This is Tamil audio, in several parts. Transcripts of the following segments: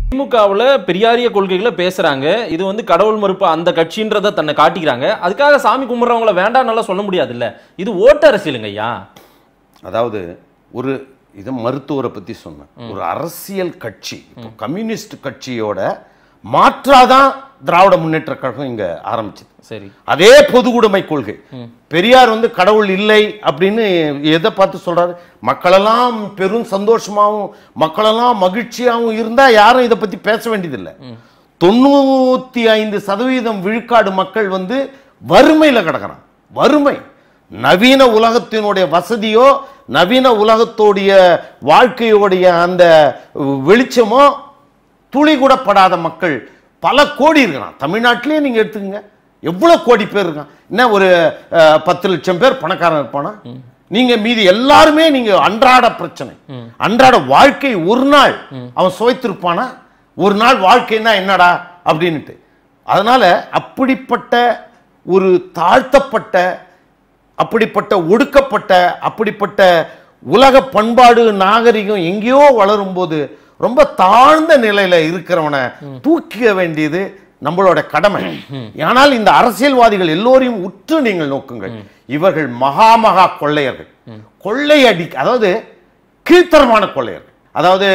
திமுகவுல பெரியாரிய கொள்கைகளை பேசுறாங்க இது வந்து கடவுள் மறுப்பு அந்த கட்சின்றத தன்னை காட்டிக்கிறாங்க அதுக்காக சாமி கும்பிட்றவங்கள வேண்டாம்னால சொல்ல முடியாது இல்ல இது ஓட்டு அரசியலுங்க ஐயா அதாவது ஒரு இது மருத்துவரை பத்தி சொன்னேன் ஒரு அரசியல் கட்சி இப்போ கம்யூனிஸ்ட் கட்சியோட மாற்றாதான் திராவிட முன்னேற்ற கழகம் இங்க ஆரம்பிச்சது சரி அதே பொதுவுடைமை கொள்கை பெரியார் வந்து கடவுள் இல்லை அப்படின்னு எதை பார்த்து சொல்றாரு மக்களெல்லாம் பெரும் சந்தோஷமாவும் மக்களெல்லாம் மகிழ்ச்சியாகவும் இருந்தா யாரும் இதை பத்தி பேச வேண்டியதில்லை தொண்ணூத்தி ஐந்து சதவீதம் விழுக்காடு மக்கள் வந்து வறுமையில கிடக்குறான் வறுமை நவீன உலகத்தினுடைய வசதியோ நவீன உலகத்தோடைய வாழ்க்கையோடைய அந்த வெளிச்சமோ துளி கூட படாத மக்கள் பல கோடி இருக்கிறான் தமிழ்நாட்டிலே நீங்க எடுத்துக்கங்க எவ்வளவு கோடி பேர் இருக்கான் என்ன ஒரு அஹ், பத்து லட்சம் பேர் பணக்காரன் இருப்பானா நீங்க மீதி எல்லாருமே நீங்க அன்றாட பிரச்சனை அன்றாட வாழ்க்கை ஒரு நாள் அவன் சுவைத்திருப்பானா ஒரு நாள் வாழ்க்கைன்னா என்னடா அப்படின்னுட்டு அதனால அப்படிப்பட்ட ஒரு தாழ்த்தப்பட்ட அப்படிப்பட்ட ஒடுக்கப்பட்ட அப்படிப்பட்ட உலக பண்பாடு நாகரிகம் எங்கேயோ வளரும்போது ரொம்ப தாழ்ந்த நிலையில இருக்கிறவனை தூக்கிக்க வேண்டியது நம்மளோட கடமை ஆனால் இந்த அரசியல்வாதிகள் எல்லோரையும் உற்று நீங்கள் நோக்குங்கள் இவர்கள் மகா மகா கொள்ளையர்கள் கொள்ளையடி அதாவது கீழ்த்தரமான கொள்ளையர்கள் அதாவது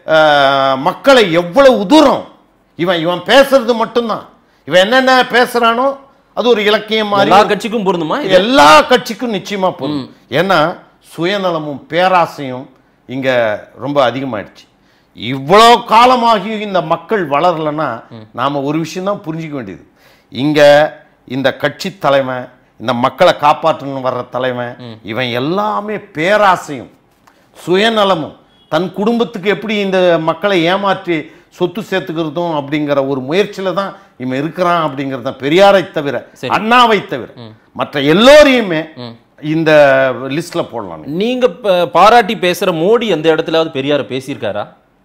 அஹ், மக்களை எவ்வளவு தூரம் இவன் இவன் பேசுறது மட்டும்தான் இவன் என்னென்ன பேசுறானோ அது ஒரு இலக்கியம் மாதிரி எல்லா கட்சிக்கும் பொருந்துமா இது? எல்லா கட்சிக்கும் நிச்சயமா போதும் ஏன்னா சுயநலமும் பேராசையும் இங்க ரொம்ப அதிகமாயிடுச்சு இவ்வளோ காலமாகி இந்த மக்கள் வளரலன்னா நாம ஒரு விஷயம் தான் புரிஞ்சுக்க வேண்டியது இங்க இந்த கட்சி தலைமை இந்த மக்களை காப்பாற்றணும் வர்ற தலைமை இவன் எல்லாமே பேராசையும் சுயநலமும் தன் குடும்பத்துக்கு எப்படி இந்த மக்களை ஏமாற்றி சொத்து சேர்த்துக்கிறதும் அப்படிங்கிற ஒரு முயற்சியில தான் இவன் இருக்கிறான் அப்படிங்கிறது தான் பெரியாரை தவிர சரி. அண்ணாவை தவிர மற்ற எல்லோரையுமே இந்த லிஸ்ட்ல போடலாம் நீங்க. நீங்க ப- பாராட்டி பேசுற மோடி எந்த இடத்துலயாவது பெரியார பேசியிருக்காரா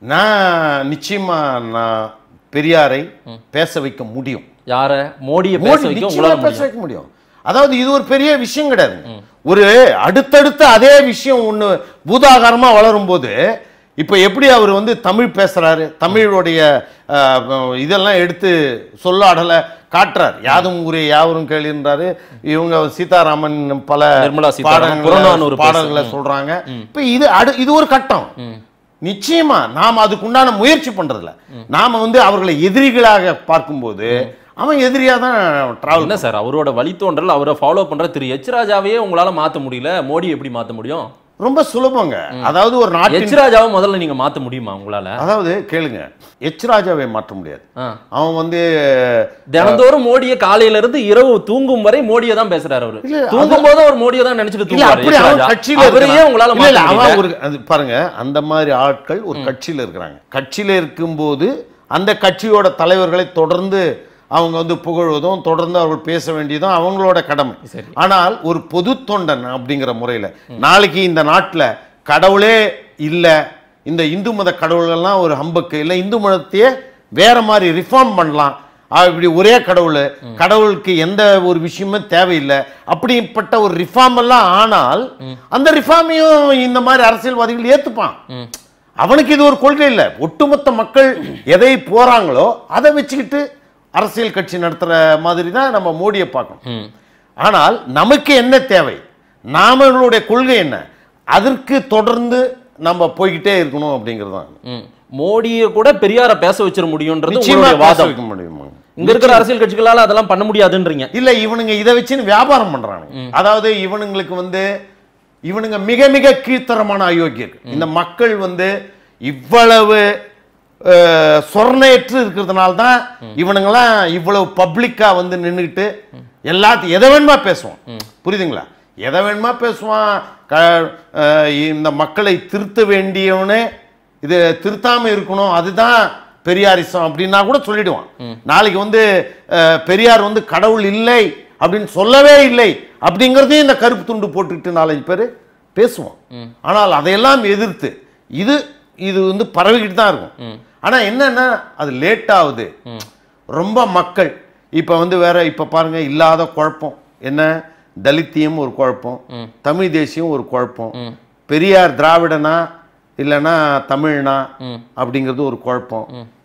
நான் நிச்சயமா நான் பெரியாரை பேச வைக்க முடியும் யார மோடியை பேச மோடி வைக்க நிச்சயமா உங்களால பேச முடியும் வைக்க முடியும் அதாவது இது ஒரு பெரிய விஷயம் கிடையாது ஒரு அடுத்தடுத்து அதே விஷயம் ஒண்ணு பூதாகாரமா வளரும் போது இப்ப எப்படி அவர் வந்து தமிழ் பேசுறாரு தமிழுடைய அஹ், இதெல்லாம் எடுத்து சொல்லாடலை காட்டுறார் யாதும் ஊரே யாவரும் கேளுன்றாரு இவங்க சீதாராமன் பல நிர்மலா சீதாராமன் பாடங்களை- புறநானூறு பேச- பாடல்களை சொல்றாங்க இப்ப இது அடு இது ஒரு கட்டம் நிச்சயமா நாம் அதுக்குண்டான முயற்சி பண்றதில்ல நாம வந்து அவர்களை எதிரிகளாக பார்க்கும்போது அவன் எதிரியா தான் டிராவல் என்ன சார் அவரோட வழித்தோன்றல் அவரை ஃபாலோ பண்ற திரு எச் ராஜாவையே உங்களால மாத்த முடியல மோடி எப்படி மாத்த முடியும் ரொம்ப சுலபங்க அதாவது ஒரு நாட்டின் எச் ராஜாவை முதல்ல நீங்க மாத்த முடியுமா உங்களால அதாவது கேளுங்க எச் ராஜாவை மாற்ற முடியாது ஆ. அவன் வந்து தினந்தோறும் மோடியை காலையில இருந்து இரவு தூங்கும் வரை மோடியை தான் பேசுறாரு அவரு இல்ல, அது- தூங்கும் போது அவர் மோடியை தான் நினைச்சிட்டு இல்ல தூங்குவாரு அப்படி எச் அவன் ராஜா. கட்சியில அவரையே இருக்கிறான். உங்களால இல்ல, இல்ல, மாத்த அவன் முடியல ஒரு அது பாருங்க அந்த மாதிரி ஆட்கள் ஒரு கட்சியில இருக்கிறாங்க கட்சியில இருக்கும்போது அந்த கட்சியோட தலைவர்களை தொடர்ந்து அவங்க வந்து புகழ்வதும் தொடர்ந்து அவர்கள் பேச வேண்டியதும் அவங்களோட கடமை சரி. ஆனால் ஒரு பொது தொண்டன் அப்படிங்கிற முறையில நாளைக்கு இந்த நாட்டுல கடவுளே இல்ல இந்த இந்து மத கடவுள்கள்லாம் ஒரு ஹம்பக்கு இல்ல இந்து மதத்தையே வேற மாதிரி ரிஃபார்ம் பண்ணலாம் ஆ, இப்படி ஒரே கடவுள் கடவுளுக்கு எந்த ஒரு விஷயமும் தேவையில்லை அப்படிப்பட்ட ஒரு ரிஃபார்ம் எல்லாம் ஆனால் அந்த ரிஃபார்மையும் இந்த மாதிரி அரசியல்வாதிகள் ஏத்துப்பான் அவனுக்கு இது ஒரு கொள்கை இல்லை ஒட்டுமொத்த மக்கள் எதை போறாங்களோ அதை வச்சுக்கிட்டு அரசியல் கட்சி நடத்துற மாதிரி தான் நம்ம மோடியை பார்க்கணும் ம். ஆனால் நமக்கு என்ன தேவை நாமளுடைய கொள்கை என்ன அதற்கு தொடர்ந்து நம்ம போய்கிட்டே இருக்கணும் அப்படிங்கிறது தான் ம். மோடியை கூட பெரியார பேச வச்சிட முடியும்ன்றது நிச்சயமா உங்களுடைய பேச வாதம் வைக்க முடியுமா இங்க இருக்கிற அரசியல் கட்சிகளால அதெல்லாம் பண்ண முடியாதுன்றீங்க இல்ல இவனுங்க இதை வச்சுன்னு வியாபாரம் பண்றானுங்க அதாவது இவனுங்களுக்கு வந்து இவனுங்க மிக மிக கீழ்த்தரமான அயோக்கியர்கள் இந்த மக்கள் வந்து இவ்வளவு அஹ், சொர்ணையற்று இருக்கிறதுனால தான் இவனுங்கெல்லாம் இவ்வளவு பப்ளிக்கா வந்து நின்றுக்கிட்டு எல்லாத்தையும் எதை வேணுமா பேசுவான் புரியுதுங்களா எதை வேணுமா பேசுவான் க- அஹ், இந்த மக்களை திருத்த வேண்டியவனே இது திருத்தாம இருக்கணும் அதுதான் பெரியாரிசம் அப்படின்னா கூட சொல்லிடுவான் நாளைக்கு வந்து அஹ், பெரியார் வந்து கடவுள் இல்லை அப்படின்னு சொல்லவே இல்லை அப்படிங்கிறதையும் இந்த கருப்பு துண்டு போட்டுக்கிட்டு நாலஞ்சு பேர் பேசுவோம் ஆனால் அதையெல்லாம் எதிர்த்து இது இது வந்து பரவிக்கிட்டு தான் இருக்கும் ஆனா என்னன்னா அது லேட் ஆகுது ரொம்ப மக்கள் இப்ப வந்து வேற இப்ப பாருங்க இல்லாத குழப்பம் என்ன தலித்தியம் ஒரு குழப்பம் தமிழ் தேசியம் ஒரு குழப்பம் பெரியார் திராவிடனா இல்லைன்னா தமிழ்னா அப்படிங்கிறது ஒரு குழப்பம்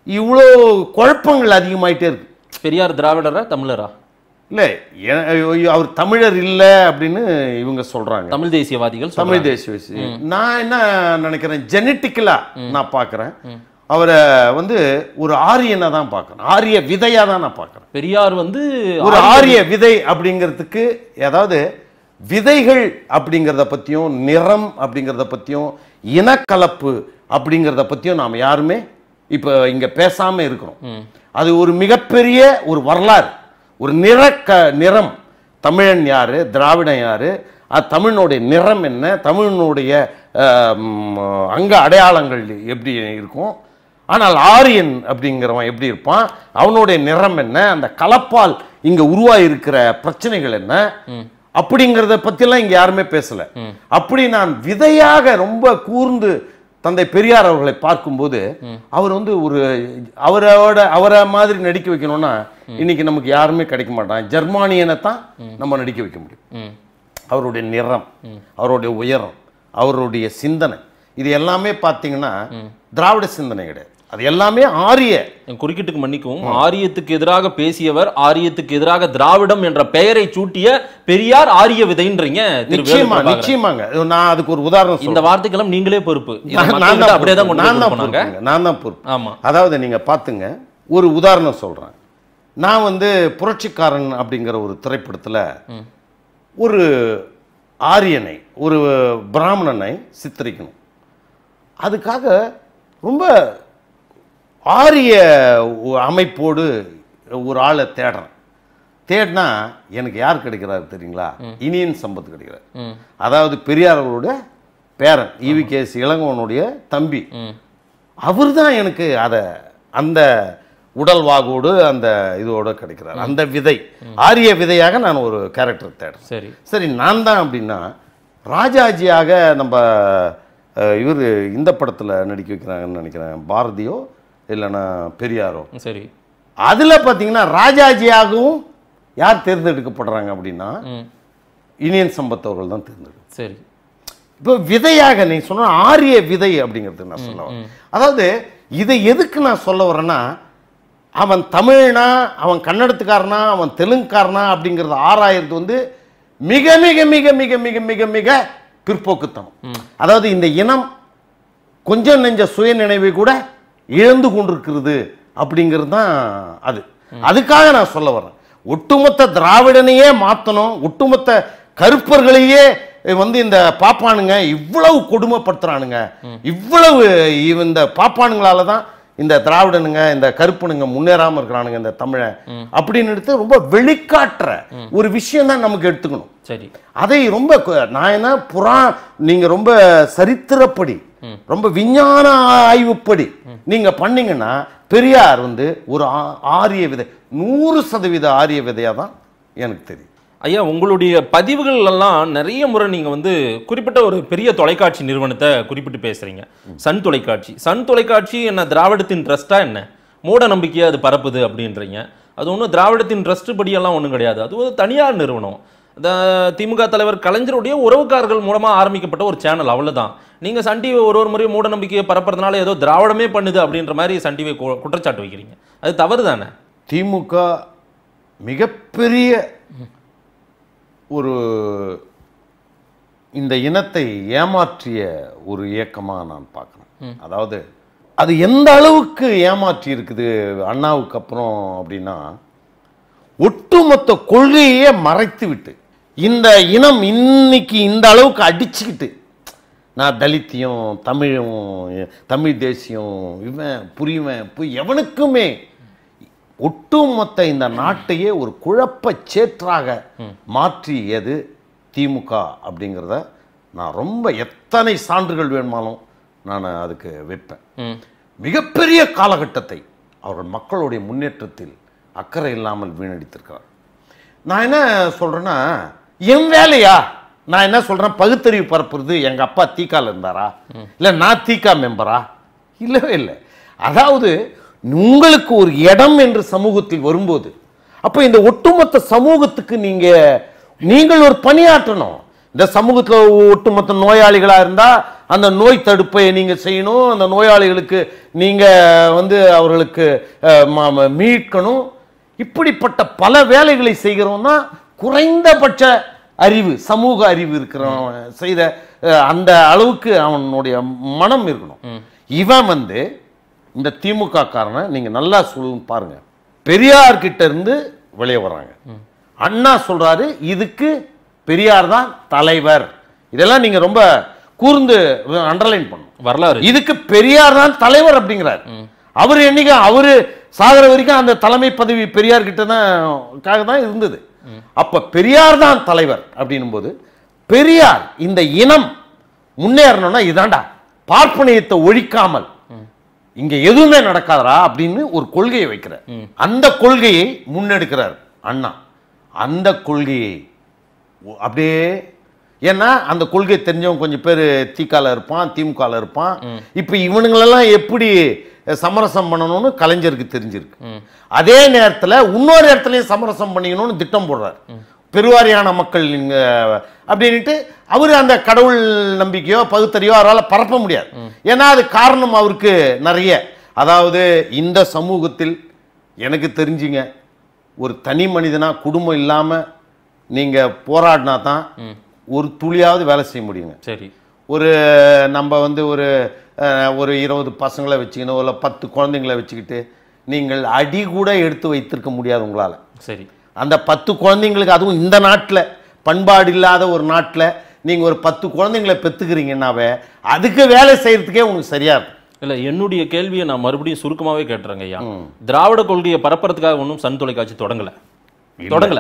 இவ்வளோ குழப்பங்கள் அதிகமாயிட்டே இருக்கு பெரியார் திராவிடரா தமிழரா இல்லை அவர் தமிழர் இல்லை அப்படின்னு இவங்க சொல்றாங்க தமிழ் தேசியவாதிகள் சொல்றாங்க. தமிழ் தேசிய வயசு நான் என்ன நினைக்கிறேன் ஜெனட்டிக்கலா நான் பார்க்குறேன் அவரை வந்து ஒரு ஆரியனை தான் பார்க்குறேன் ஆரிய விதையா தான் நான் பார்க்குறேன் பெரியார் வந்து ஒரு ஆரிய விதை அப்படிங்கிறதுக்கு அதாவது விதைகள் அப்படிங்கிறத பற்றியும் நிறம் அப்படிங்கிறத பற்றியும் இனக்கலப்பு அப்படிங்கிறத பற்றியும் நாம் யாருமே இப்போ இங்கே பேசாமல் இருக்கிறோம் அது ஒரு மிகப்பெரிய ஒரு வரலாறு ஒரு நிற க நிறம் தமிழன் யாரு திராவிடன் யாரு அது தமிழனுடைய நிறம் என்ன தமிழனுடைய அஹ், ம், அங்க அடையாளங்கள் எப்படி இருக்கும் ஆனால் ஆரியன் அப்படிங்கிறவன் எப்படி இருப்பான் அவனுடைய நிறம் என்ன அந்த கலப்பால் இங்க உருவாயிருக்கிற பிரச்சனைகள் என்ன அப்படிங்கிறத பத்தியெல்லாம் இங்க யாருமே பேசல அப்படி நான் விதையாக ரொம்ப கூர்ந்து தந்தை பெரியார் அவர்களை பார்க்கும்போது அவர் வந்து ஒரு அவரோட அவரை மாதிரி நடிக்க வைக்கணும்னா இன்னைக்கு நமக்கு யாருமே கிடைக்க மாட்டான் ஜெர்மானியனை தான் நம்ம நடிக்க வைக்க முடியும் ம். அவருடைய நிறம் அவருடைய உயரம் அவருடைய சிந்தனை இது எல்லாமே பார்த்தீங்கன்னா திராவிட சிந்தனை கிடையாது அது எல்லாமே ஆரிய என் குறுக்கிட்டுக்கு மன்னிக்கவும் ஆரியத்துக்கு எதிராக பேசியவர் ஆரியத்துக்கு எதிராக திராவிடம் என்ற பெயரை சூட்டிய பெரியார் ஆரிய விதைன்றீங்க திரு நிச்சயமா வேலு பிரபாகரன். நிச்சயமாங்க நான் அதுக்கு ஒரு உதாரணம் இந்த வார்த்தைக்கெல்லாம் நீங்களே பொறுப்பு இதை நான் மக்கள்கிட்ட தான் அப்படியே தான் பொறுப்பு. கொண்டு நான் போய் தான் கொடுப்பாங்க பொறுப்புங்க. நான் தான் பொறுப்பு ஆமா அதாவது நீங்க பார்த்துங்க ஒரு உதாரணம் சொல்றேன் நான் வந்து புரட்சிக்காரன் அப்படிங்கிற ஒரு திரைப்படத்துல ஒரு ஆரியனை ஒரு பிராமணனை சித்தரிக்கணும் அதுக்காக ரொம்ப ஆரிய ஒ- அமைப்போடு ஒரு ஆளை தேடுறேன் தேடினா எனக்கு யார் கிடைக்கிறாரு தெரியுங்களா இனியன் சம்பத் கிடைக்கிறார் ம். அதாவது பெரியார் அவர்களுடைய பேரன் ஈவி கேஸ் இளங்கோவனுடைய தம்பி ம். அவர் தான் எனக்கு அதை அந்த உடல்வாகோடு அந்த இதோட கிடைக்கிறார் அந்த விதை ஆரிய விதையாக நான் ஒரு கேரக்டர் தேடுறேன் சரி சரி நான் தான் அப்படின்னா ராஜாஜியாக நம்ம இவர் இந்த படத்தில் நடிக்க வைக்கிறாங்கன்னு நினைக்கிறேன் பாரதியோ இல்லைன்னா பெரியாரோ சரி அதில் பார்த்தீங்கன்னா ராஜாஜியாகவும் யார் தேர்ந்தெடுக்கப்படுறாங்க அப்படின்னா ம். இனியன் சம்பத் அவர்கள் தான் தேர்ந்தெடுக்கும் சரி இப்போ விதையாக நீ சொன்ன ஆரிய விதை அப்படிங்கிறது நான் சொல்ல வரேன் அதாவது இதை எதுக்கு நான் சொல்ல வரேன்னா அவன் தமிழ்னா அவன் கன்னடத்துக்காரனா அவன் தெலுங்குக்காரனா அப்படிங்கிறத ஆராயறது வந்து மிக மிக மிக மிக மிக மிக மிக பிற்போக்குத்தனம் அதாவது இந்த இனம் கொஞ்சம் நெஞ்ச சுய நினைவை கூட இழந்து கொண்டிருக்கிறது அப்படிங்கிறது தான் அது அதுக்காக நான் சொல்ல வரேன் ஒட்டுமொத்த திராவிடனையே மாற்றணும் ஒட்டுமொத்த கருப்பர்களையே வந்து இந்த பாப்பானுங்க இவ்வளவு கொடுமைப்படுத்துறானுங்க இவ்வளவு இவ- இந்த பாப்பானுங்களால தான் இந்த திராவிடனுங்க இந்த கருப்பனுங்க முன்னேறாம இருக்கிறானுங்க இந்த தமிழன் அப்படின்னு எடுத்து ரொம்ப வெளிக்காட்டுற ஒரு விஷயம் தான் நமக்கு எடுத்துக்கணும் சரி அதை ரொம்ப கு- நான் என்ன புறா நீங்க ரொம்ப சரித்திரப்படி ரொம்ப விஞ்ஞான ஆய்வுப்படி நீங்க பண்ணீங்கன்னா பெரியார் வந்து ஒரு ஆ- ஆரிய விதை நூறு சதவீத ஆரிய விதையா தான் எனக்கு தெரியும் ஐயா உங்களுடைய பதிவுகள் எல்லாம் நிறைய முறை நீங்க வந்து குறிப்பிட்ட ஒரு பெரிய தொலைக்காட்சி நிறுவனத்தை குறிப்பிட்டு பேசுறீங்க சன் தொலைக்காட்சி சன் தொலைக்காட்சி என்ன திராவிடத்தின் ட்ரஸ்டா என்ன மூட நம்பிக்கையை அது பரப்புது அப்படின்றீங்க அது ஒன்றும் திராவிடத்தின் ட்ரஸ்ட் படியெல்லாம் ஒன்றும் கிடையாது அது ஒரு தனியார் நிறுவனம் இந்த திமுக தலைவர் கலைஞருடைய உறவுக்காரர்கள் மூலமா ஆரம்பிக்கப்பட்ட ஒரு சேனல் அவ்வளவுதான் நீங்க சன் டிவி ஒரு ஒரு முறையும் மூட நம்பிக்கையை பரப்புறதுனால ஏதோ திராவிடமே பண்ணுது அப்படின்ற மாதிரி சன் டிவி குற்றச்சாட்டு வைக்கிறீங்க அது தவறு தானே திமுக மிகப்பெரிய ஒரு இந்த இனத்தை ஏமாற்றிய ஒரு இயக்கமாக நான் பார்க்குறேன் அதாவது அது எந்த அளவுக்கு ஏமாற்றி இருக்குது அண்ணாவுக்கு அப்புறம் அப்படின்னா ஒட்டுமொத்த கொள்கையே மறைத்து விட்டு இந்த இனம் இன்னைக்கு இந்த அளவுக்கு அடிச்சுக்கிட்டு நான் தலித்தியம் தமிழும் தமிழ் தேசியம் இவன் புரியுவன் புரி எவனுக்குமே ஒட்டுமொத்த இந்த நாட்டையே ஒரு குழப்பச் சேற்றாக மாற்றியது திமுக அப்படிங்கிறத நான் ரொம்ப எத்தனை சான்றுகள் வேணுமாலும் நான் அதுக்கு வைப்பேன் ம் மிகப்பெரிய காலகட்டத்தை அவர்கள் மக்களுடைய முன்னேற்றத்தில் அக்கறை இல்லாமல் வீணடித்திருக்கிறார் நான் என்ன சொல்றேன்னா என் வேலையா நான் என்ன சொல்றேன் பகுத்தறிவு பரப்புறது எங்க அப்பா தீக்கால இருந்தாரா இல்ல நான் தீக்கா மெம்பரா இல்லவே இல்லை அதாவது உங்களுக்கு ஒரு இடம் என்று சமூகத்தில் வரும்போது அப்போ இந்த ஒட்டுமொத்த சமூகத்துக்கு நீங்க நீங்கள் ஒரு பணியாற்றணும் இந்த சமூகத்தில் ஒட்டுமொத்த நோயாளிகளா இருந்தா அந்த நோய் தடுப்பை நீங்க செய்யணும் அந்த நோயாளிகளுக்கு நீங்க வந்து அவர்களுக்கு அஹ், ம- ம- மீட்கணும் இப்படிப்பட்ட பல வேலைகளை செய்கிறவன் தான் குறைந்தபட்ச அறிவு சமூக அறிவு இருக்கிறவன் செய்த அஹ், அந்த அளவுக்கு அவனுடைய மனம் இருக்கணும் இவன் வந்து இந்த திமுக காரனை நீங்க நல்லா சொல்லு பாருங்க பெரியார் கிட்ட இருந்து வெளியே வர்றாங்க அண்ணா சொல்றாரு இதுக்கு பெரியார் தான் தலைவர் இதெல்லாம் நீங்க ரொம்ப கூர்ந்து அண்டர்லைன் பண்ணணும் வரலாறு இதுக்கு பெரியார் தான் தலைவர் அப்படிங்கிறார் அவர் என்னைக்கு அவரு சாகர வரைக்கும் அந்த தலைமை பதவி பெரியார் கிட்ட தான் காக தான் இருந்தது அப்ப பெரியார் தான் தலைவர் அப்படின்னும் போது பெரியார் இந்த இனம் முன்னேறணும்னா இதாண்டா பார்ப்பனியத்தை ஒழிக்காமல் இங்க எதுவுமே நடக்காதரா அப்படின்னு ஒரு கொள்கையை வைக்கிறார் அந்த கொள்கையை முன்னெடுக்கிறார் அண்ணா அந்த கொள்கையை ஒ- அப்படியே ஏன்னா அந்த கொள்கை தெரிஞ்சவன் கொஞ்சம் பேர் திகால இருப்பான் திமுகல இருப்பான் இப்போ இவனுங்களெல்லாம் எப்படி சமரசம் பண்ணணும்னு கலைஞருக்கு தெரிஞ்சிருக்கு அதே நேரத்தில் இன்னொரு இடத்துலையும் சமரசம் பண்ணிக்கணும்னு திட்டம் போடுறார் பெருவாரியான மக்கள் இங்க அப்படின்ட்டு அவர் அந்த கடவுள் நம்பிக்கையோ பகுத்தறியோ அவரால் பரப்ப முடியாது ஏன்னா அது காரணம் அவருக்கு நிறைய அதாவது இந்த சமூகத்தில் எனக்கு தெரிஞ்சுங்க ஒரு தனி மனிதனா குடும்பம் இல்லாம நீங்க போராடினா தான் ஒரு துளியாவது வேலை செய்ய முடியுங்க சரி ஒரு நம்ம வந்து ஒரு அஹ், ஒரு இருபது பசங்களை வச்சுக்கணும் இல்லை பத்து குழந்தைங்களை வச்சுக்கிட்டு நீங்கள் அடி கூட எடுத்து வைத்திருக்க முடியாது உங்களால் சரி அந்த பத்து குழந்தைங்களுக்கு அதுவும் இந்த நாட்டில் பண்பாடு இல்லாத ஒரு நாட்டில் நீங்கள் ஒரு பத்து குழந்தைங்களை பெற்றுக்கிறீங்கன்னாவே அதுக்கு வேலை செய்யறதுக்கே உங்களுக்கு சரியா இருக்கும் இல்ல என்னுடைய கேள்வியை நான் மறுபடியும் சுருக்கமாவே கேட்டுறேங்க ஐயா திராவிட கொள்கையை பரப்புறதுக்காக ஒன்றும் சன் தொலைக்காட்சி தொடங்கல தொடங்கல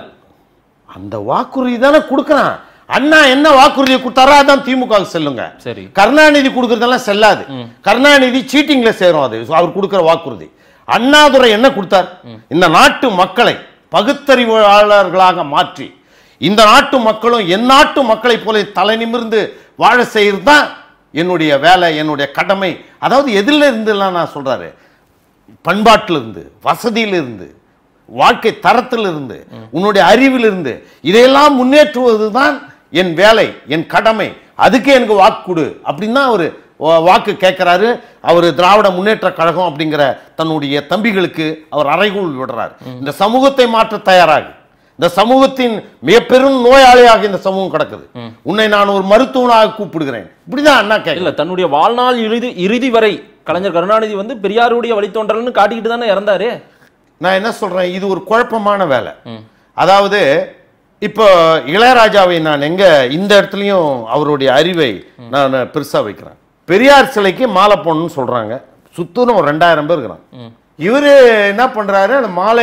அந்த வாக்குறுதி தானே கொடுக்குறான் அண்ணா என்ன வாக்குறுதியை கொடுத்தாரோ அதான் திமுக செல்லுங்க சரி கருணாநிதி கொடுக்கறதெல்லாம் செல்லாது கருணாநிதி சீட்டிங்ல சேரும் அது அவர் கொடுக்கிற வாக்குறுதி அண்ணாதுரை என்ன கொடுத்தார் இந்த நாட்டு மக்களை பகுத்தறிவாளர்களாக மாற்றி இந்த நாட்டு மக்களும் என் நாட்டு மக்களைப் போல தலை நிமிர்ந்து வாழ செய்யறது தான் என்னுடைய வேலை என்னுடைய கடமை அதாவது எதில் இருந்துலாம் நான் சொல்றாரு பண்பாட்டில் இருந்து வசதியில இருந்து வாழ்க்கை தரத்தில் இருந்து உன்னுடைய அறிவில் இருந்து இதையெல்லாம் முன்னேற்றுவது தான் என் வேலை என் கடமை அதுக்கு எனக்கு வாக்கு கொடு அப்படின்னு தான் அவர் வாக்கு கேட்கிறாரு அவர் திராவிட முன்னேற்ற கழகம் அப்படிங்கிற தன்னுடைய தம்பிகளுக்கு அவர் அறைகூல் விடுறார் இந்த சமூகத்தை மாற்ற தயாராகு இந்த சமூகத்தின் மிகப்பெரும் நோயாளியாக இந்த சமூகம் கிடக்குது உன்னை நான் ஒரு மருத்துவனாக கூப்பிடுகிறேன் இப்படிதான் அண்ணா கேட்கல இல்ல தன்னுடைய வாழ்நாள் இறுதி இறுதி வரை கலைஞர் கருணாநிதி வந்து பெரியாருடைய வழித்தோன்றல்னு காட்டிக்கிட்டு தானே இறந்தாரு நான் என்ன சொல்றேன் இது ஒரு குழப்பமான வேலை அதாவது இப்போ இளையராஜாவை நான் எங்க இந்த இடத்துலயும் அவருடைய அறிவை நான் பெருசா வைக்கிறேன் பெரியார் சிலைக்கு மாலை போடணும்னு சொல்றாங்க சுத்தூரம் ஒரு ரெண்டாயிரம் பேர் இருக்கிறான் இவரு என்ன பண்றாரு அந்த மாலை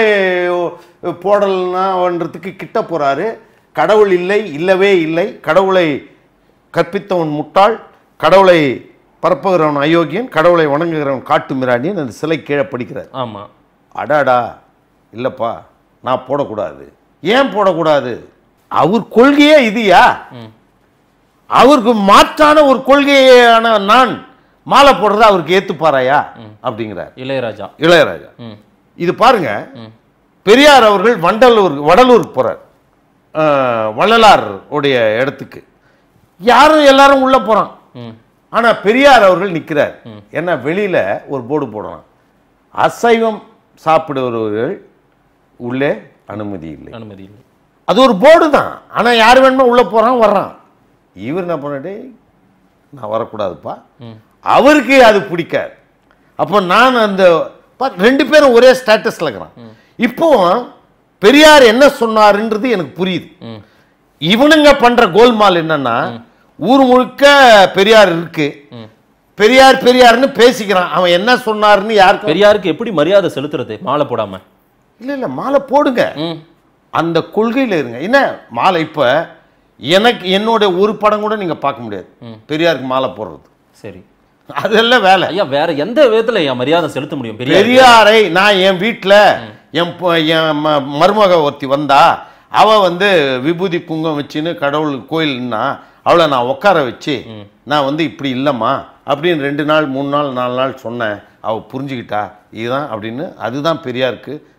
போடலனான்றதுக்கு கிட்ட போறாரு கடவுள் இல்லை இல்லவே இல்லை கடவுளை கற்பித்தவன் முட்டாள் கடவுளை பரப்புகிறவன் அயோக்கியன் கடவுளை வணங்குகிறவன் காட்டு மிராண்டியன் அந்த சிலை கீழே படிக்கிறார் ஆமா அடாடா இல்லைப்பா நான் போடக்கூடாது ஏன் போடக்கூடாது அவர் கொள்கையே இதுயா அவருக்கு மாற்றான ஒரு கொள்கையான நான் மாலை போடுறத அவருக்கு ஏத்துப்பாராயா அப்படிங்கிறார் இளையராஜா இளையராஜா ம் இது பாருங்க பெரியார் அவர்கள் வண்டலூர் வடலூருக்கு போறார் அஹ், வள்ளலார் உடைய இடத்துக்கு யாரும் எல்லாரும் உள்ள போறான் ம் ஆனா பெரியார் அவர்கள் நிக்கிறார் ஏன்னா வெளியில ஒரு போர்டு போடுறான் அசைவம் சாப்பிடுபவர்கள் உள்ளே அனுமதி இல்லை அனுமதி இல்லை அது ஒரு போர்டு தான் ஆனா யார் வேணுமோ உள்ள போறான் வர்றான் இவர் என்ன பண்ணடே நான் வரக்கூடாதுப்பா அவருக்கு அது பிடிக்காது அப்போ நான் அந்த பா- ரெண்டு பேரும் ஒரே ஸ்டேட்டஸ்ல இருக்கிறான் இப்போ பெரியார் என்ன சொன்னாருன்றது எனக்கு புரியுது ம் இவனுங்க பண்ற கோல்மால் என்னன்னா ஊர் முழுக்க பெரியார் இருக்கு பெரியார் பெரியார்னு பேசிக்கிறான் அவன் என்ன சொன்னாருன்னு யாருக்கும் பெரியாருக்கு எப்படி மரியாதை செலுத்துறது மாலை போடாம இல்ல இல்ல மாலை போடுங்க ம் அந்த கொள்கையில இருங்க என்ன மாலை இப்ப எனக்கு என்னோட ஒரு படம் கூட நீங்க பார்க்க முடியாது பெரியாருக்கு மாலை போடுறது சரி அதெல்லாம் வேலை ஐயா வேற எந்த விதத்துல ஐயா மரியாதை செலுத்த முடியும் பெரியார் பெரியாரை நான் என் வீட்டில் என் பொ- என் ம- மருமக ஒருத்தி வந்தா அவ வந்து விபூதி குங்கம் வச்சுன்னு கடவுள் கோயில்னா அவளை நான் உட்கார வச்சு நான் வந்து இப்படி இல்லைம்மா அப்படின்னு ரெண்டு நாள் மூணு நாள் நாலு நாள் சொன்னேன் அவ புரிஞ்சுக்கிட்டா இதுதான் அப்படின்னு அதுதான் பெரியாருக்கு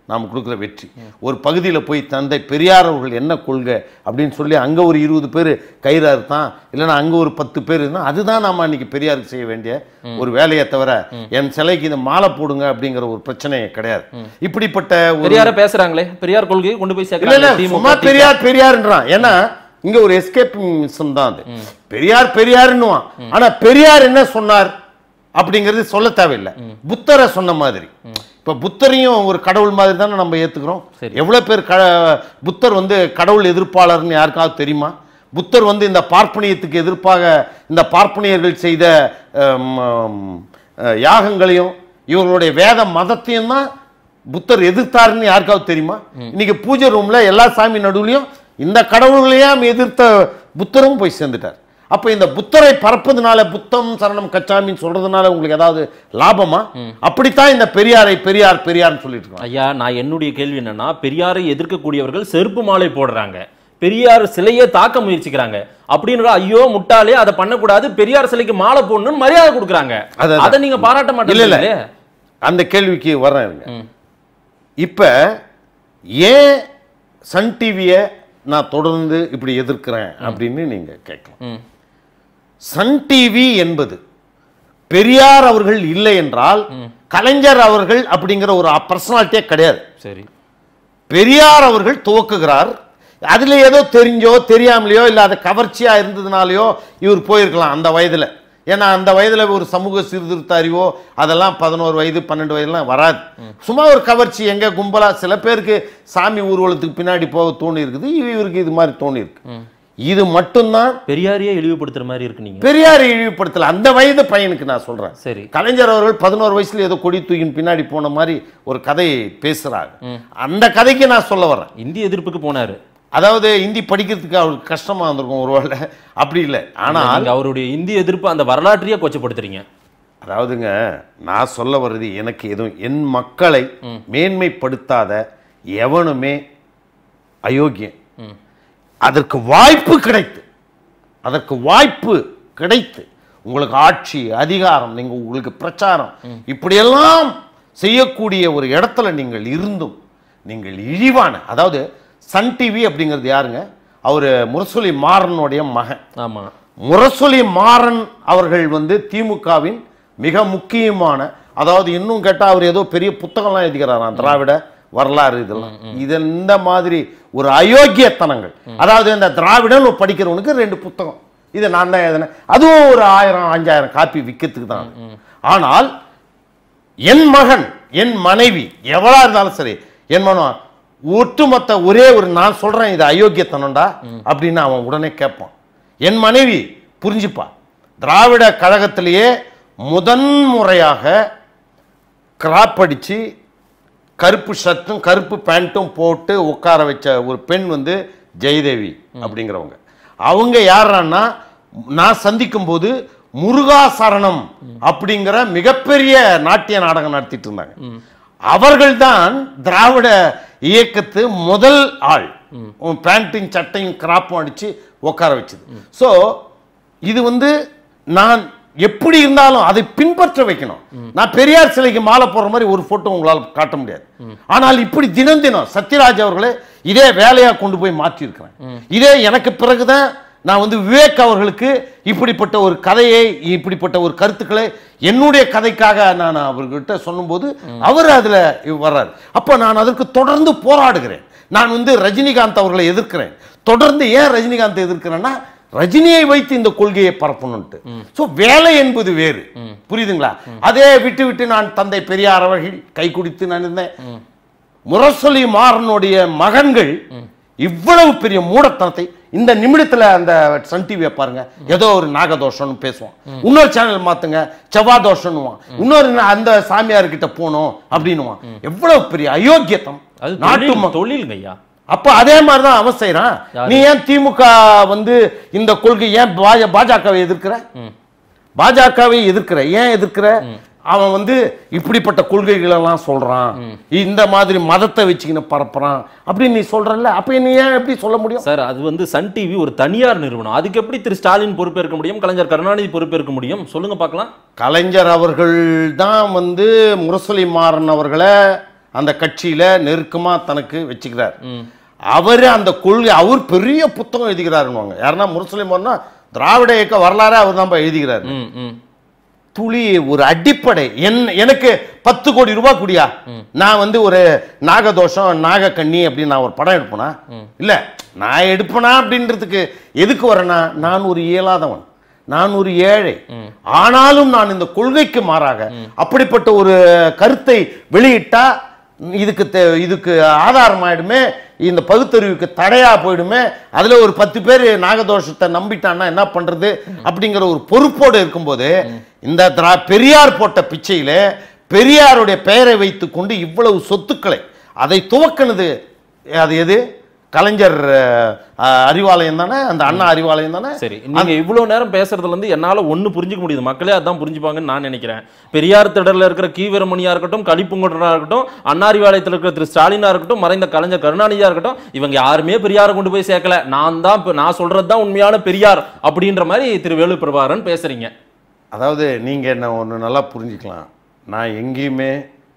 நாம் கொடுக்குற வெற்றி ஒரு பகுதியில் போய் தந்தை பெரியார் அவர்கள் என்ன கொள்கை அப்படின்னு சொல்லி அங்கே ஒரு இருபது பேர் கயிறு அறுத்தான் இல்லைன்னா அங்கே ஒரு பத்து பேர் இருந்தால் அதுதான் நாம் அன்னைக்கு பெரியாருக்கு செய்ய வேண்டிய ஒரு வேலையை தவிர என் சிலைக்கு இந்த மாலை போடுங்க அப்படிங்கிற ஒரு பிரச்சனையே கிடையாது இப்படிப்பட்ட ஒரு பெரியார பேசுறாங்களே பெரியார் கொள்கையை கொண்டு போய் இல்ல இல்ல சேர்க்கறாங்க சும்மா திமுக பெரியார் பெரியார்ன்றான் ஏன்னா இங்க ஒரு எஸ்கேப்பிசம் தான் அது பெரியார் பெரியார்னுவான் ஆனா பெரியார் என்ன சொன்னார் அப்படிங்கிறது சொல்ல தேவையில்லை புத்தரை சொன்ன மாதிரி இப்ப புத்தரையும் ஒரு கடவுள் மாதிரி தானே நம்ம ஏத்துக்கிறோம் சரி. எவ்வளவு பேர் க புத்தர் வந்து கடவுள் எதிர்ப்பாளர்னு யாருக்காவது தெரியுமா புத்தர் வந்து இந்த பார்ப்பனியத்துக்கு எதிர்ப்பாக இந்த பார்ப்பனியர்கள் செய்த அம், அம், அஹ், யாகங்களையும் இவர்களுடைய வேத மதத்தையும் தான் புத்தர் எதிர்த்தாருன்னு யாருக்காவது தெரியுமா இன்னைக்கு பூஜை ரூம்ல எல்லா சாமி நடுவுலையும் இந்த கடவுள்களையும் எதிர்த்த புத்தரும் போய் சேர்ந்துட்டார் அப்ப இந்த புத்தரை பரப்புறதுனால புத்தம் சரணம் கச்சாமின்னு சொல்றதுனால உங்களுக்கு ஏதாவது லாபமா அப்படித்தான் இந்த பெரியாரை பெரியார் பெரியார்னு சொல்லிட்டு இருக்காங்க ஐயா நான் என்னுடைய கேள்வி என்னன்னா பெரியாரை எதிர்க்கக்கூடியவர்கள் செருப்பு மாலை போடுறாங்க பெரியார் சிலையை தாக்க முயற்சிக்கிறாங்க அப்படின்ற ஐயோ முட்டாளே அதை பண்ணக்கூடாது பெரியார் சிலைக்கு மாலை போடணும்னு மரியாதை கொடுக்குறாங்க அதான். அதை நீங்க பாராட்ட இல்ல இல்ல மாட்டீங்களே அந்த கேள்விக்கு வரேன் இருங்க. ம். இப்ப ஏன் சன் டிவியை நான் தொடர்ந்து இப்படி எதிர்க்கிறேன் அப்படின்னு நீங்க கேட்கலாம் ம். சன் டிவி என்பது பெரியார் அவர்கள் இல்லை என்றால் கலைஞர் அவர்கள் அப்படிங்கிற ஒரு பர்சனாலிட்டியே கிடையாது சரி பெரியார் அவர்கள் துவக்குகிறார் அதுல ஏதோ தெரிஞ்சோ தெரியாமலையோ இல்ல அது கவர்ச்சியா இருந்ததுனாலயோ இவர் போயிருக்கலாம் அந்த வயதுல ஏன்னா அந்த வயதுல ஒரு சமூக சீர்திருத்த அறிவோ அதெல்லாம் பதினோரு வயது பன்னெண்டு வயதுலாம் வராது சும்மா ஒரு கவர்ச்சி எங்க கும்பலா சில பேருக்கு சாமி ஊர்வலத்துக்கு பின்னாடி போக தோணி இருக்குது இவருக்கு இது மாதிரி தோணி இருக்கு இது மட்டும்தான் பெரியாரையே இழிவுபடுத்துற மாதிரி இருக்கு நீங்க பெரியாரை இழிவுபடுத்தல அந்த வயது பையனுக்கு நான் சொல்றேன் சரி கலைஞர் அவர்கள் பதினோரு வயசுல ஏதோ கொடி தூக்கின் பின்னாடி போன மாதிரி ஒரு கதையை பேசுறாங்க அந்த கதைக்கு நான் சொல்ல வரேன் இந்திய எதிர்ப்புக்கு போனாரு அதாவது இந்தி படிக்கிறதுக்கு அவருக்கு கஷ்டமா இருந்திருக்கும் ஒருவேளை அப்படி இல்லை ஆனால் நீங்க அவருடைய இந்திய எதிர்ப்பு அந்த வரலாற்றையே கொச்சப்படுத்துறீங்க அதாவதுங்க நான் சொல்ல வர்றது எனக்கு எதுவும் என் மக்களை மேன்மைப்படுத்தாத எவனுமே அயோக்கியன் ம். அதற்கு வாய்ப்பு கிடைத்து அதற்கு வாய்ப்பு கிடைத்து உங்களுக்கு ஆட்சி அதிகாரம் நீங்க உங்களுக்கு பிரச்சாரம் இப்படியெல்லாம் செய்யக்கூடிய ஒரு இடத்துல நீங்கள் இருந்தும் நீங்கள் இழிவான அதாவது சன் டிவி அப்படிங்கிறது யாருங்க அவர் முரசொலி மாறனுடைய மகன் ஆமா முரசொலி மாறன் அவர்கள் வந்து திமுகவின் மிக முக்கியமான அதாவது இன்னும் கேட்டா அவர் ஏதோ பெரிய புத்தகம்லாம் எழுதிக்கிறாராம் திராவிட வரலாறு இதெல்லாம் இது இந்த மாதிரி ஒரு அயோக்கியத்தனங்கள் அதாவது இந்த திராவிடன் படிக்கிறவனுக்கு ரெண்டு புத்தகம் இது நான் தான் எழுதினேன் அதுவும் ஒரு ஆயிரம் அஞ்சாயிரம் காப்பி விற்கிறதுக்கு தான் ஆனால் என் மகன் என் மனைவி எவ்வளா இருந்தாலும் சரி என் மகன் ஒட்டுமொத்த ஒரே ஒரு நான் சொல்றேன் இது அயோக்கியத்தனம்டா அப்படின்னு அவன் உடனே கேட்பான் என் மனைவி புரிஞ்சுப்பா திராவிட கழகத்திலேயே முதன் முறையாக கிராப் அடிச்சு கருப்பு ஷர்ட்டும் கருப்பு பேண்ட்டும் போட்டு உட்கார வச்ச ஒரு பெண் வந்து ஜெயதேவி அப்படிங்கிறவங்க அவங்க யாரான்னா நான் சந்திக்கும் போது முருகா சரணம் அப்படிங்கிற மிகப்பெரிய நாட்டிய நாடகம் நடத்திட்டு இருந்தாங்க அவர்கள்தான் திராவிட இயக்கத்து முதல் ஆள் பேண்ட்டையும் சட்டையும் கிராப்பும் அடிச்சு உட்கார வச்சது ஸோ இது வந்து நான் எப்படி இருந்தாலும் அதை பின்பற்ற வைக்கணும் நான் பெரியார் சிலைக்கு மாலை போடுற மாதிரி ஒரு போட்டோ உங்களால் காட்ட முடியாது ஆனால் இப்படி தினம் தினம் சத்யராஜ் அவர்களே இதே வேலையா கொண்டு போய் மாற்றி இருக்கிறேன் இதே எனக்கு பிறகுதான் நான் வந்து விவேக் அவர்களுக்கு இப்படிப்பட்ட ஒரு கதையை இப்படிப்பட்ட ஒரு கருத்துக்களை என்னுடைய கதைக்காக நான் அவர்கிட்ட சொல்லும்போது அவர் அதுல வர்றாரு அப்ப நான் அதற்கு தொடர்ந்து போராடுகிறேன் நான் வந்து ரஜினிகாந்த் அவர்களை எதிர்க்கிறேன் தொடர்ந்து ஏன் ரஜினிகாந்த் எதிர்க்கிறேன்னா ரஜினியை வைத்து இந்த கொள்கையை பரப்பணும்ட்டு சோ வேலை என்பது வேறு புரியுதுங்களா அதே விட்டு விட்டு நான் தந்தை பெரியார் அவர்கள் கை குடித்து நான் இருந்தேன் முரசொலி மாறனுடைய மகன்கள் இவ்வளவு பெரிய மூடத்தனத்தை இந்த நிமிடத்துல அந்த சன் டிவியை பாருங்க ஏதோ ஒரு நாகதோஷம்னு பேசுவான் இன்னொரு சேனல் மாத்துங்க செவ்வாதோஷம்னுவான் இன்னொரு நா- அந்த சாமியார் கிட்ட போனோம் அப்படின்னுவான் எவ்வளவு பெரிய அயோக்கியத்தம் அது நாட்டு தொழில் ம- தொழிலுங்க ஐயா அப்ப அதே மாதிரி தான் அவன் செய்றான் யாரு? நீ ஏன் திமுக வந்து இந்த கொள்கை ஏன் பாஜ- பாஜகவை எதிர்க்கிற பாஜகவை எதிர்க்கிற ஏன் எதிர்க்கிற அவன் வந்து இப்படிப்பட்ட கொள்கைகள் எல்லாம் சொல்றான் இந்த மாதிரி மதத்தை வச்சுக்கின்னு பரப்புறான் அப்படின்னு நீ சொல்றல்ல அப்ப நீ ஏன் எப்படி சொல்ல முடியும் சார் அது வந்து சன் டிவி ஒரு தனியார் நிறுவனம் அதுக்கு எப்படி திரு ஸ்டாலின் பொறுப்பேற்க முடியும் கலைஞர் கருணாநிதி பொறுப்பேற்க முடியும் சொல்லுங்க பார்க்கலாம் கலைஞர் அவர்கள் தான் வந்து முரசொலி மாறன் அவர்களை அந்த கட்சியில நெருக்கமா தனக்கு வச்சுக்கிறார் ம் அவர் அந்த கொள்கை அவர் பெரிய புத்தகம் எழுதுகிறாருன்னுவாங்க யாருன்னா முரசலிமோன்னா திராவிட இயக்க வரலாறு அவர் தான் எழுதுகிறார் ம் ம் துளி ஒரு அடிப்படை என் எனக்கு பத்து கோடி ரூபாய் குடியா நான் வந்து ஒரு நாகதோஷம் நாகக்கண்ணி அப்படின்னு நான் ஒரு படம் எடுப்பேனா இல்ல நான் எடுப்பேனா அப்படின்றதுக்கு எதுக்கு வரேன்னா நான் ஒரு இயலாதவன் நான் ஒரு ஏழை ஆனாலும் நான் இந்த கொள்கைக்கு மாறாக அப்படிப்பட்ட ஒரு கருத்தை வெளியிட்டா இதுக்கு தே- இதுக்கு ஆதாரம் ஆயிடுமே இந்த பகுத்தறிவுக்கு தடையா போயிடுமே அதுல ஒரு பத்து பேர் நாகதோஷத்தை நம்பிட்டான்னா என்ன பண்றது அப்படிங்கிற ஒரு பொறுப்போடு இருக்கும்போது இந்த திரா பெரியார் போட்ட பிச்சையில பெரியாருடைய பெயரை வைத்துக் கொண்டு இவ்வளவு சொத்துக்களை அதை துவக்கினது அது எது கலைஞர் அஹ், அறிவாலயம் தானே அந்த அண்ணா அறிவாலயம் தானே சரி நீங்க இவ்வளவு நேரம் பேசுறதுல இருந்து என்னால ஒண்ணு புரிஞ்சுக்க முடியுது மக்களே அதான் புரிஞ்சுப்பாங்கன்னு நான் நினைக்கிறேன் பெரியார் திடல்ல இருக்கிற கீவரமணியா இருக்கட்டும் கலிப்புங்குன்றா இருக்கட்டும் அண்ணாரிவாளையத்தில் இருக்கிற திரு ஸ்டாலினா இருக்கட்டும் மறைந்த கலைஞர் கருணாநிதியா இருக்கட்டும் இவங்க யாருமே பெரியாரை கொண்டு போய் சேர்க்கல நான் தான் இப்ப நான் சொல்றது தான் உண்மையான பெரியார் அப்படின்ற மாதிரி திரு வேலு பிரபாகரன் பேசுறீங்க அதாவது நீங்க என்ன ஒன்று நல்லா புரிஞ்சுக்கலாம் நான் எங்கேயுமே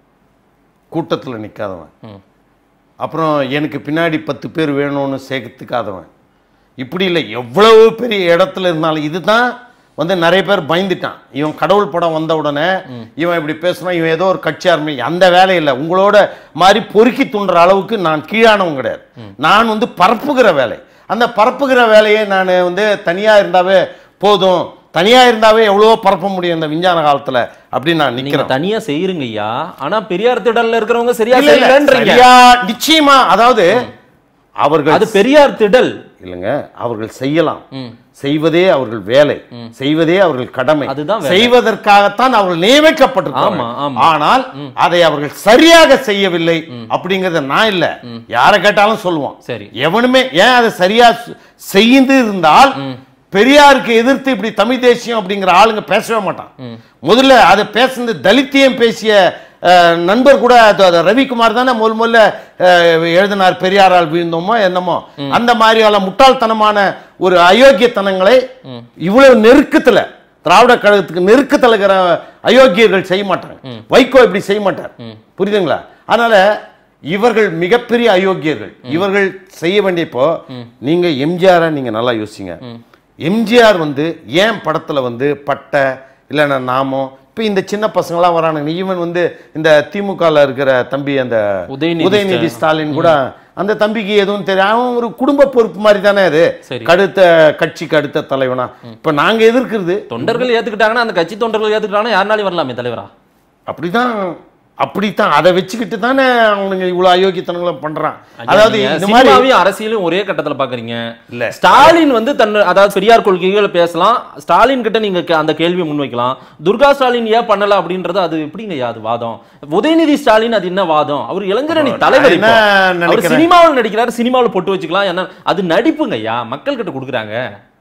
கூட்டத்தில் நிற்காதவன் ம். அப்புறம் எனக்கு பின்னாடி பத்து பேர் வேணும்னு சேர்த்துக்காதவன் இப்படி இல்லை எவ்வளவு பெரிய இடத்துல இருந்தாலும் இதுதான் வந்து நிறைய பேர் பயந்துட்டான் இவன் கடவுள் படம் வந்த உடனே இவன் இப்படி பேசுனா இவன் ஏதோ ஒரு கட்சி ஆரம்பி அந்த வேலை இல்லை உங்களோட மாதிரி பொறுக்கி துண்டுற அளவுக்கு நான் கீழானவன் கிடையாது நான் வந்து பரப்புகிற வேலை அந்த பரப்புகிற வேலையை நான் வந்து தனியாக இருந்தாவே போதும் தனியா இருந்தாவே எவ்வளவோ பரப்ப முடியும் இந்த விஞ்ஞான காலத்துல அப்படின்னு நான் நீங்க நிக்கிறேன் தனியா செய்யறீங்க ஐயா ஆனா பெரியார் திடல்ல இருக்கிறவங்க சரியா இல்ல, இல்ல, செய்யலன்றீங்க சரியா நிச்சயமா அதாவது அவர்கள் அது பெரியார் திடல் இல்லைங்க அவர்கள் செய்யலாம் ம். செய்வதே அவர்கள் வேலை செய்வதே அவர்கள் கடமை அதுதான் வேலை. செய்வதற்காகத்தான் அவர்கள் நியமிக்கப்பட்டிருக்காங்க ஆமா, ஆமா. ஆனால் அதை அவர்கள் சரியாக செய்யவில்லை அப்படிங்கறத நான் இல்ல யாரை கேட்டாலும் சொல்லுவோம் சரி எவனுமே ஏன் அதை சரியா சு- செய்து இருந்தால் பெரியாருக்கு எதிர்த்து இப்படி தமிழ் தேசியம் அப்படிங்கிற ஆளுங்க பேசவே மாட்டான் முதல்ல அதை பேசுனது தலித்தியம் பேசிய அஹ், நண்பர் கூட அது- அது ரவிக்குமார் தானே முதல் முதல்ல அஹ், எழுதினார் பெரியாரால் வீழ்ந்தோமோ என்னமோ அந்த மாதிரியான முட்டாள்தனமான ஒரு அயோக்கியத்தனங்களை இவ்வளவு நெருக்கத்துல திராவிட கழகத்துக்கு நெருக்கத்துல இருக்கிற அயோக்கியர்கள் செய்ய மாட்டாங்க வைகோ இப்படி செய்ய மாட்டார் புரியுதுங்களா அதனால இவர்கள் மிகப்பெரிய அயோக்கியர்கள் இவர்கள் செய்ய வேண்டிய இப்போ நீங்க எம்ஜிஆரை நீங்க நல்லா யோசிங்க எம்ஜிஆர் வந்து ஏன் படத்துல வந்து பட்டை இல்லைன்னா நாமம் இப்போ இந்த சின்ன பசங்களாம் வரானுங்க ஈவன் வந்து இந்த திமுகல இருக்கிற தம்பி அந்த உதயநிதி உதயநிதி ஸ்டாலின் கூட அந்த தம்பிக்கு எதுவும் தெரியும் அவன் ஒரு குடும்ப பொறுப்பு மாதிரி தானே அது சரி. கடுத்த கட்சிக்கு அடுத்த தலைவனா இப்ப நாங்க எதிர்க்கிறது தொண்டர்கள் ஏத்துக்கிட்டாங்கன்னா அந்த கட்சி தொண்டர்கள் ஏத்துக்கிட்டாங்கன்னா யாருனாலும் வரலாமே தலைவரா அப்படிதான் அப்படித்தான் அதை வச்சுக்கிட்டு தானே அவனுங்க இவ்வளவு அயோக்கியத்தனங்களை பண்றான் ஐயா, அதாவது நீங்க இந்த மாதிரி சினிமாவையும் அரசியலும் ஒரே கட்டத்துல பாக்குறீங்க இல்ல. ஸ்டாலின் வந்து தன் அதாவது பெரியார் கொள்கைகளை பேசலாம் ஸ்டாலின் கிட்ட நீங்க கே- அந்த கேள்வியை முன்வைக்கலாம் துர்கா ஸ்டாலின் ஏன் பண்ணல அப்படின்றது அது எப்படிங்க ஐயா அது வாதம் உதயநிதி ஸ்டாலின் அது என்ன வாதம் அவர் இளைஞரணி தலைவர் என்ன இப்போ. அவர் நினைக்கிறேன்? சினிமாவில் நடிக்கிறாரு சினிமாவில் பொட்டு வச்சுக்கலாம் என்ன அது நடிப்புங்க ஐயா மக்கள் கிட்ட கொடுக்குறாங்க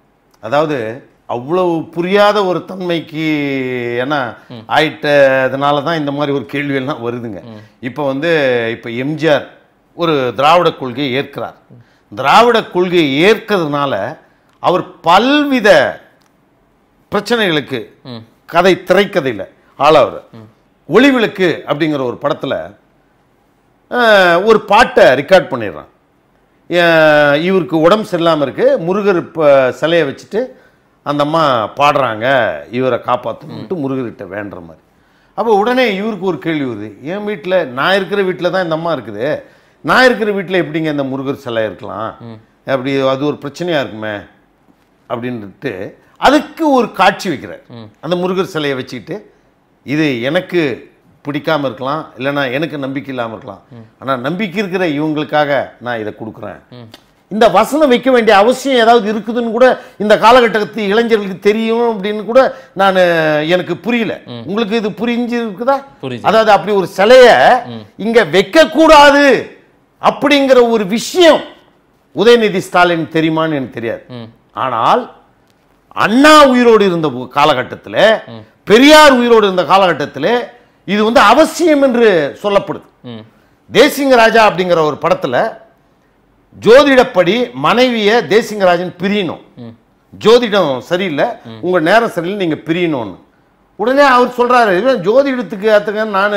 அதாவது அவ்வளவு புரியாத ஒரு தன்மைக்கு என்ன ஆயிட்டதுனால தான் இந்த மாதிரி ஒரு கேள்வி எல்லாம் வருதுங்க இப்போ வந்து இப்போ எம்ஜிஆர் ஒரு திராவிட கொள்கையை ஏற்கிறார் திராவிட கொள்கையை ஏற்கிறதுனால அவர் பல்வித பிரச்சனைகளுக்கு கதை திரைக்கதையில் ஆளாவர் ஒளிவிளக்கு அப்படிங்கிற ஒரு படத்தில் ஒரு பாட்டை ரெக்கார்ட் பண்ணிடுறான் அஹ் இவருக்கு உடம்பு சரியில்லாமல் இருக்கு முருகர் இப்போ சிலையை வச்சுட்டு அந்த அம்மா பாடுறாங்க இவரை காப்பாற்றணுன்ட்டு முருகர்கிட்ட வேண்டுற மாதிரி அப்போ உடனே இவருக்கு ஒரு கேள்வி வருது என் வீட்டில் நான் இருக்கிற வீட்டில் தான் இந்த அம்மா இருக்குது நான் இருக்கிற வீட்டில் எப்படிங்க இந்த முருகர் சிலை இருக்கலாம் அப்படி அது ஒரு பிரச்சனையாக இருக்குமே அப்படின்ட்டு அதுக்கு ஒரு காட்சி வைக்கிறார் அந்த முருகர் சிலையை வச்சுக்கிட்டு இது எனக்கு பிடிக்காம இருக்கலாம் இல்லைன்னா எனக்கு நம்பிக்கை இல்லாமல் இருக்கலாம் ஆனால் நம்பிக்கை இருக்கிற இவங்களுக்காக நான் இதை கொடுக்குறேன் இந்த வசனம் வைக்க வேண்டிய அவசியம் ஏதாவது இருக்குதுன்னு கூட இந்த காலகட்டத்து இளைஞர்களுக்கு தெரியும் அப்படின்னு கூட நான் எனக்கு புரியல உங்களுக்கு இது புரிஞ்சு இருக்குதா புரியுது. அதாவது அப்படி ஒரு சிலைய இங்க வைக்க கூடாது அப்படிங்கிற ஒரு விஷயம் உதயநிதி ஸ்டாலின் தெரியுமான்னு எனக்கு தெரியாது ஆனால் அண்ணா உயிரோடு இருந்த காலகட்டத்தில் பெரியார் உயிரோடு இருந்த காலகட்டத்தில் இது வந்து அவசியம் என்று சொல்லப்படுது ம். தேசிங்கராஜா அப்படிங்கிற ஒரு படத்துல ஜோதிடப்படி மனைவிய தேசிங்கராஜன் பிரியணும் ஜோதிடம் சரியில்லை உங்க நேரம் சரியில்லை நீங்க பிரியணும்னு உடனே அவர் சொல்றாரு "இவன் ஜோதிடத்துக்கு ஏத்துக்க நான்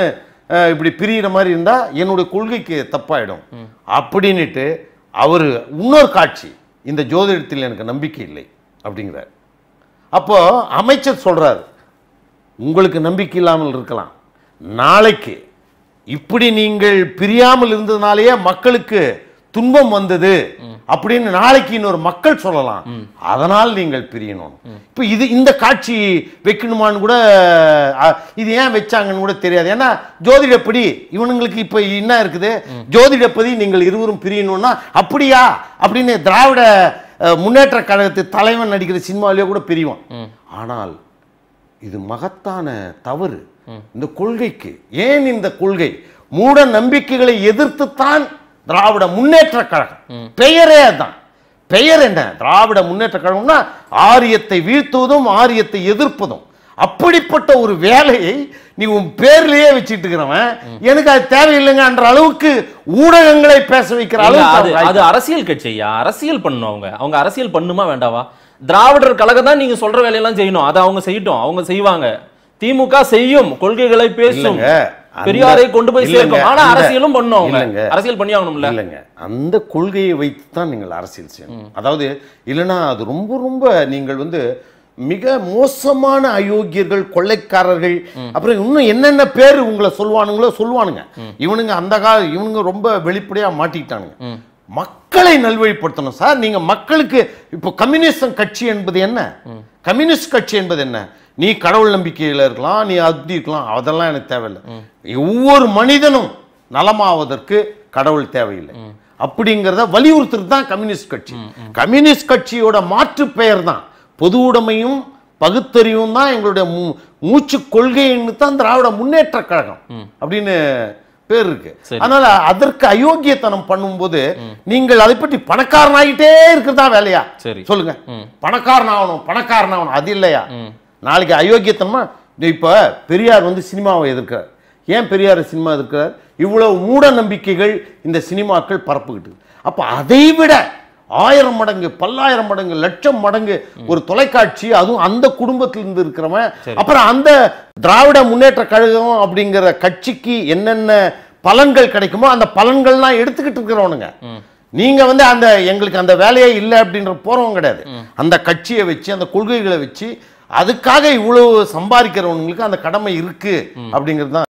அஹ், இப்படி பிரியிற மாதிரி இருந்தா என்னுடைய கொள்கைக்கு தப்பாயிடும் அப்படின்னுட்டு அவர் இன்னொரு காட்சி இந்த ஜோதிடத்தில் எனக்கு நம்பிக்கை இல்லை அப்படிங்கிறார் அப்போ அமைச்சர் சொல்றாரு உங்களுக்கு நம்பிக்கை இல்லாமல் இருக்கலாம் நாளைக்கு இப்படி நீங்கள் பிரியாமல் இருந்ததுனாலேயே மக்களுக்கு துன்பம் வந்தது அப்படின்னு நாளைக்கு இன்னொரு மக்கள் சொல்லலாம் அதனால் நீங்கள் பிரியணும் இப்போ இது இந்த காட்சி வைக்கணுமான்னு கூட அ, இது ஏன் வச்சாங்கன்னு கூட தெரியாது ஏன்னா ஜோதிடப்படி இவனுங்களுக்கு இப்போ என்ன இருக்குது ஜோதிடப்படி நீங்கள் இருவரும் பிரியணும்னா அப்படியா அப்படின்னு திராவிட அ, முன்னேற்ற கழகத்து தலைவன் நடிக்கிற சினிமாவிலேயே கூட பிரிவான் ஆனால் இது மகத்தான தவறு இந்த கொள்கைக்கு ஏன் இந்த கொள்கை மூட நம்பிக்கைகளை எதிர்த்துத்தான் திராவிட முன்னேற்ற கழகம் பெயரே அதான் பெயர் என்ன திராவிட முன்னேற்ற கழகம்னா ஆரியத்தை வீழ்த்துவதும் ஆரியத்தை எதிர்ப்பதும் அப்படிப்பட்ட ஒரு வேலையை நீ உன் பேர்லயே வச்சிட்டு இருக்கிறவன் எனக்கு அது தேவையில்லைங்கன்ற அளவுக்கு ஊடகங்களை பேச வைக்கிற இல்ல, அளவுக்கு அது அவங்க அது அரசியல் கட்சி ஐயா அரசியல் பண்ணணும் அவங்க அவங்க அரசியல் பண்ணுமா வேண்டாவா திராவிடர் கழகம் தான் நீங்க சொல்ற வேலையெல்லாம் செய்யணும் அதை அவங்க செய்யட்டும் அவங்க செய்வாங்க திமுக செய்யும் கொள்கைகளை பேசும் இல்லைங்க, அந்த- பெரியாரை கொண்டு போய் இல்லைங்க, சேர்க்கும் ஆனா அந்த- அரசியலும் பண்ணும் அவங்க இல்லைங்க. அரசியல் பண்ணி ஆகணும்ல இல்லைங்க அந்த கொள்கையை வைத்து தான் நீங்கள் அரசியல் செய்யணும் அதாவது இல்லைன்னா அது ரொம்ப ரொம்ப நீங்கள் வந்து மிக மோசமான அயோக்கியர்கள் கொள்ளைக்காரர்கள் அப்புறம் இன்னும் என்னென்ன பேர் உங்களை சொல்லுவானுங்களோ சொல்லுவானுங்க இவனுங்க அந்த கால இவனுங்க ரொம்ப வெளிப்படையா மாட்டிக்கிட்டானுங்க மக்களை நல்வழிப்படுத்தணும் சார் நீங்க மக்களுக்கு இப்போ கம்யூனிஸ்ட் கட்சி என்பது என்ன கம்யூனிஸ்ட் கட்சி என்பது என்ன நீ கடவுள் நம்பிக்கையில இருக்கலாம் நீ அப்படி இருக்கலாம் அதெல்லாம் எனக்கு தேவையில்லை ஒவ்வொரு மனிதனும் நலமாவதற்கு கடவுள் தேவையில்லை அப்படிங்கிறத வலியுறுத்துறது தான் கம்யூனிஸ்ட் கட்சி கம்யூனிஸ்ட் கட்சியோட மாற்று பெயர் தான் பொது உடைமையும் பகுத்தறிவும் தான் எங்களுடைய மூ- மூச்சு கொள்கைன்னு தான் திராவிட முன்னேற்ற கழகம் அப்படின்னு பேர் இருக்கு சரி. அதனால அதற்கு அயோக்கியத்தனம் பண்ணும்போது நீங்கள் அதை பற்றி பணக்காரனாகிட்டே இருக்கிறதா வேலையா சரி. சொல்லுங்க பணக்காரன் ஆகணும் பணக்காரன் ஆகணும் அது இல்லையா நாளைக்கு அயோக்கியத்தனமா இப்ப பெரியார் வந்து சினிமாவை எதிர்க்கிறார் ஏன் பெரியார் சினிமா எதிர்க்கிறார் இவ்வளவு மூட நம்பிக்கைகள் இந்த சினிமாக்கள் பரப்புக்கிட்டு அப்ப அதை விட ஆயிரம் மடங்கு பல்லாயிரம் மடங்கு லட்சம் மடங்கு ஒரு தொலைக்காட்சி அதுவும் அந்த குடும்பத்திலிருந்து இருக்கிறவன் அப்புறம் அந்த திராவிட முன்னேற்ற கழகம் அப்படிங்கிற கட்சிக்கு என்னென்ன பலன்கள் கிடைக்குமோ அந்த பலன்கள்லாம் எடுத்துக்கிட்டு இருக்கிறவனுங்க நீங்க வந்து அந்த எங்களுக்கு அந்த வேலையே இல்லை அப்படின்ற போறவங்க கிடையாது அந்த கட்சியை வச்சு அந்த கொள்கைகளை வச்சு அதுக்காக இவ்வளவு சம்பாதிக்கிறவங்களுக்கு அந்த கடமை இருக்கு அப்படிங்கிறது தான்